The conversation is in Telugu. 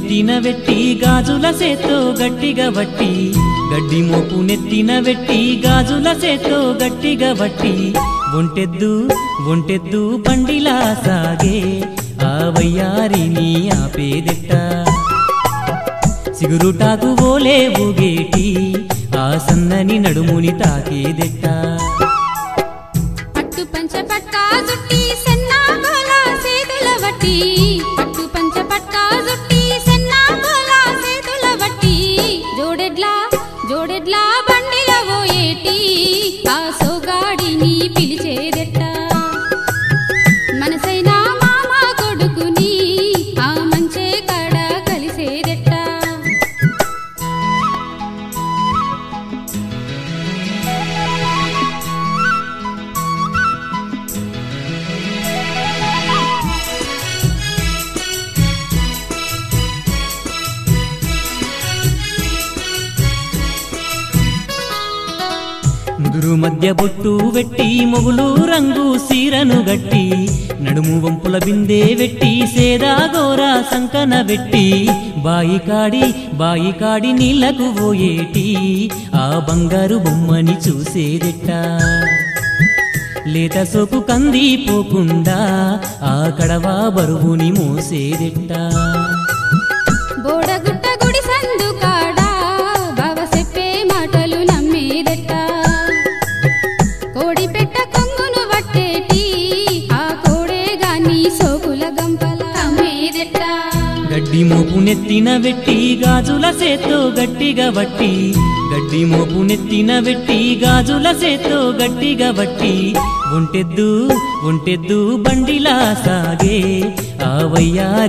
నెత్తిన వెట్టి గాజుల సేతో గట్టిగా వట్టి గడ్డి మోపు నెత్తిన వెట్టి గాజుల సేతో గట్టిగా వట్టి ఒంటెద్దు ఒంటెద్దు బండిలా సాగే ఆ వయ్యారిని ఆపేదెట్ట సిగురుటాకు ఓలే ఊగేటి ఆ సన్నని నడుముని తాకేదెట్ట పట్టు పంచ పట్టా జుట్టి సన్నా గోల సేతుల వట్టి పట్టు పంచ పట్టా జుట్టి సన్నా గోల సేతుల వట్టి జోడెడ్లా జోడెడ్లా బండిల పోయేటి ఆ సోగాడిని పిలిచేదెట్ట మనసైనా మామ కొడుకుని ఆ మంచే కాడ కలిసేదెట్ట ముదురు మధ్య బొట్టు వెట్టి మొగులు రంగు సీరను గట్టి నడుము వంపుల బిందే వెట్టి సేదా గోర సంకన వెట్టి బాయి కాడి బాయి కాడి నీళ్లకు పోయేటి ఆ బంగారు బొమ్మని చూసేదెట్ట లేత సోకు కంది పోకుండా ఆ కడవా బరువుని మోసేదెట్ట బోడగుట్ట గుడి సందు కాడా బావ చెప్పే మాటలు నమ్మేదెట్ట కోడి పెట్ట కొంగును వట్టేటి ఆ కోడే గాని సోకుల గంపల అమ్మేదెట్ట గడ్డి మోపు నెత్తిన వెట్టి గాజుల సేతో గట్టిగా వట్టి గడ్డి మోపు నెత్తిన వెట్టి గాజుల సేతో గట్టిగా వట్టి ఒంటెద్దు ఒంటెద్దు బండిలా సాగే ఆ వయ్యారి